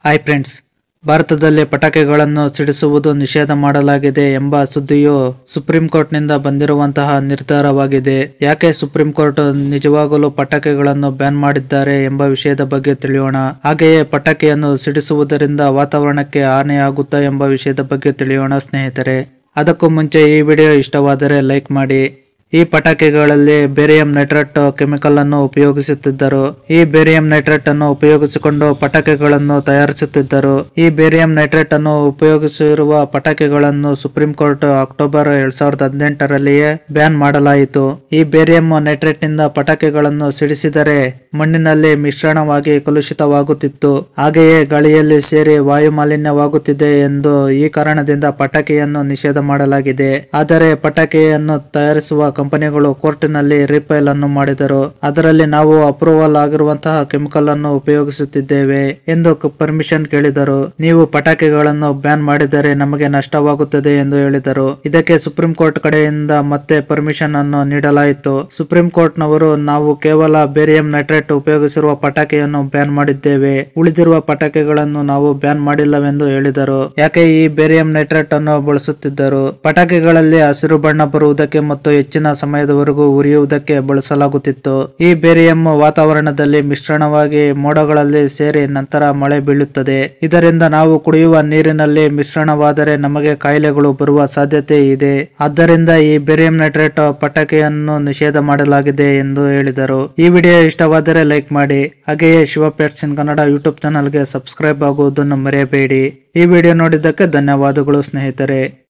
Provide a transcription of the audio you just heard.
hi friends ಭಾರತದಲ್ಲಿ ಪಟಾಕಿಗಳನ್ನು ಸಿಡಿಸುವುದು ನಿಷೇಧ ಮಾಡಲಾಗಿದೆ ಎಂಬ ಸುದ್ದಿಯು ಸುಪ್ರೀಂ ಕೋರ್ಟ್ನಿಂದ ಬಂದಿರುವಂತಹ ನಿರ್ಧಾರವಾಗಿದೆ ಯಾಕೆ ಸುಪ್ರೀಂ ಕೋರ್ಟ್ ನಿಜವಾಗಲೂ ಪಟಾಕಿಗಳನ್ನು ಬ್ಯಾನ್ ಮಾಡಿದ್ದಾರೆ ಎಂಬ ವಿಷಯದ ಬಗ್ಗೆ ತಿಳಿಯೋಣ ಹಾಗೆಯೇ ಪಟಾಕಿಯನ್ನು ಸಿಡಿಸುವುದರಿಂದ ವಾತಾವರಣಕ್ಕೆ ಹಾನಿಯಾಗುತ್ತಾ ಎಂಬ ವಿಷಯದ ಬಗ್ಗೆ ತಿಳಿಯೋಣ ಸ್ನೇಹಿತರೆ ಅದಕ್ಕೂ ಮುಂಚೆ ಈ ವಿಡಿಯೋ ಇಷ್ಟವಾದರೆ ಲೈಕ್ ಮಾಡಿ ಈ ಪಟಾಕಿಗಳಲ್ಲಿ ಬೇರಿಯಂ ನೈಟ್ರೇಟ್ ಕೆಮಿಕಲ್ ಅನ್ನು ಉಪಯೋಗಿಸುತ್ತಿದ್ದರು ಈ ಬೇರಿಯಂ ನೈಟ್ರೇಟ್ ಅನ್ನು ಉಪಯೋಗಿಸಿಕೊಂಡು ಪಟಾಕಿಗಳನ್ನು ತಯಾರಿಸುತ್ತಿದ್ದರು ಈ ಬೇರಿಯಂ ನೈಟ್ರೇಟ್ ಅನ್ನು ಉಪಯೋಗಿಸಿರುವ ಪಟಾಕಿಗಳನ್ನು ಸುಪ್ರೀಂ ಕೋರ್ಟ್ ಅಕ್ಟೋಬರ್ ಎರಡ್ ಸಾವಿರದ ಹದಿನೆಂಟರಲ್ಲಿಯೇ ಬ್ಯಾನ್ ಮಾಡಲಾಯಿತು ಈ ಬೇರಿಯಂ ನೈಟ್ರೇಟ್ ನಿಂದ ಪಟಾಕಿಗಳನ್ನು ಸಿಡಿಸಿದರೆ ಮಣ್ಣಿನಲ್ಲಿ ಮಿಶ್ರಣವಾಗಿ ಕಲುಷಿತವಾಗುತ್ತಿತ್ತು ಹಾಗೆಯೇ ಗಾಳಿಯಲ್ಲಿ ಸೇರಿ ವಾಯು ಮಾಲಿನ್ಯವಾಗುತ್ತಿದೆ ಎಂದು ಈ ಕಾರಣದಿಂದ ಪಟಾಕಿಯನ್ನು ನಿಷೇಧ ಮಾಡಲಾಗಿದೆ ಆದರೆ ಪಟಾಕಿಯನ್ನು ತಯಾರಿಸುವ ಕಂಪನಿಗಳು ಕೋರ್ಟಿನಲ್ಲಿ ರಿಪೈಲ್ ಅನ್ನು ಮಾಡಿದರು ಅದರಲ್ಲಿ ನಾವು ಅಪ್ರೂವಲ್ ಆಗಿರುವಂತಹ ಕೆಮಿಕಲ್ ಅನ್ನು ಉಪಯೋಗಿಸುತ್ತಿದ್ದೇವೆ ಎಂದು ಪರ್ಮಿಷನ್ ಕೇಳಿದರು ನೀವು ಪಟಾಕಿಗಳನ್ನು ಬ್ಯಾನ್ ಮಾಡಿದರೆ ನಮಗೆ ನಷ್ಟವಾಗುತ್ತದೆ ಎಂದು ಹೇಳಿದರು ಇದಕ್ಕೆ ಸುಪ್ರೀಂ ಕೋರ್ಟ್ ಕಡೆಯಿಂದ ಮತ್ತೆ ಪರ್ಮಿಷನ್ ಅನ್ನು ನೀಡಲಾಯಿತು ಸುಪ್ರೀಂ ಕೋರ್ಟ್ ನವರು ನಾವು ಕೇವಲ ಬೇರಿಯಂ ನೈಟ್ರೇಟ್ ಉಪಯೋಗಿಸಿರುವ ಪಟಾಕಿಯನ್ನು ಬ್ಯಾನ್ ಮಾಡಿದ್ದೇವೆ ಉಳಿದಿರುವ ಪಟಾಕಿಗಳನ್ನು ನಾವು ಬ್ಯಾನ್ ಮಾಡಿಲ್ಲವೆಂದು ಹೇಳಿದರು ಯಾಕೆ ಈ ಬೇರಿಯಂ ನೈಟ್ರೇಟ್ ಅನ್ನು ಬಳಸುತ್ತಿದ್ದರು ಪಟಾಕಿಗಳಲ್ಲಿ ಹಸಿರು ಬಣ್ಣ ಬರುವುದಕ್ಕೆ ಮತ್ತು ಹೆಚ್ಚಿನ ಸಮಯದವರೆಗೂ ಉರಿಯುವುದಕ್ಕೆ ಬಳಸಲಾಗುತ್ತಿತ್ತು ಈ ಬೇರಿಯಂ ವಾತಾವರಣದಲ್ಲಿ ಮಿಶ್ರಣವಾಗಿ ಮೋಡಗಳಲ್ಲಿ ಸೇರಿ ನಂತರ ಮಳೆ ಬೀಳುತ್ತದೆ ಇದರಿಂದ ನಾವು ಕುಡಿಯುವ ನೀರಿನಲ್ಲಿ ಮಿಶ್ರಣವಾದರೆ ನಮಗೆ ಕಾಯಿಲೆಗಳು ಬರುವ ಸಾಧ್ಯತೆ ಇದೆ ಆದ್ದರಿಂದ ಈ ಬೇರಿಯಂ ನೈಟ್ರೇಟ್ ಪಟಾಕಿಯನ್ನು ನಿಷೇಧ ಮಾಡಲಾಗಿದೆ ಎಂದು ಹೇಳಿದರು ಈ ವಿಡಿಯೋ ಇಷ್ಟವಾದರೆ ಲೈಕ್ ಮಾಡಿ ಹಾಗೆಯೇ Shiva pets in Kannada YouTube ಚಾನಲ್ಗೆ ಸಬ್ಸ್ಕ್ರೈಬ್ ಆಗುವುದನ್ನು ಮರೆಯಬೇಡಿ ಈ ವಿಡಿಯೋ ನೋಡಿದ್ದಕ್ಕೆ ಧನ್ಯವಾದಗಳು ಸ್ನೇಹಿತರೆ